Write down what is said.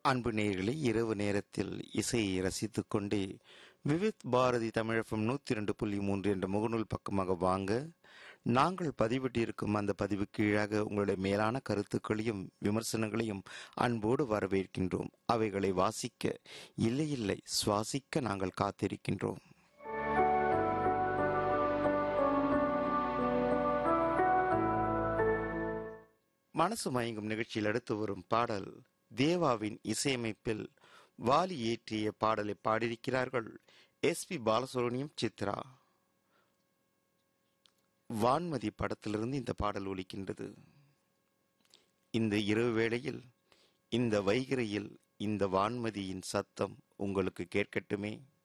அன்பு நேயர்களே இரவு நேரத்தில் இசையை ரசித்துக் கொண்டே விவித் பாரதி தமிழகம் நூத்தி ரெண்டு புள்ளி மூன்று என்ற முகநூல் பக்கமாக வாங்க நாங்கள் பதிவிட்டிருக்கும் அந்த பதிவு கீழாக உங்களுடைய மேலான கருத்துக்களையும் விமர்சனங்களையும் அன்போடு வரவேற்கின்றோம் அவைகளை வாசிக்க இல்லை இல்லை சுவாசிக்க நாங்கள் காத்திருக்கின்றோம் மனசு மயங்கும் நிகழ்ச்சியில் அடுத்து வரும் பாடல் தேவாவின் இசையமைப்பில் வாலி இயற்றிய பாடலை பாடியிருக்கிறார்கள் எஸ் பி பாலசுப்ரமணியம் சித்ரா வான்மதி படத்திலிருந்து இந்த பாடல் ஒலிக்கின்றது இந்த இரவு வேளையில் இந்த வைகரையில் இந்த வான்மதியின் சத்தம் உங்களுக்கு கேட்கட்டுமே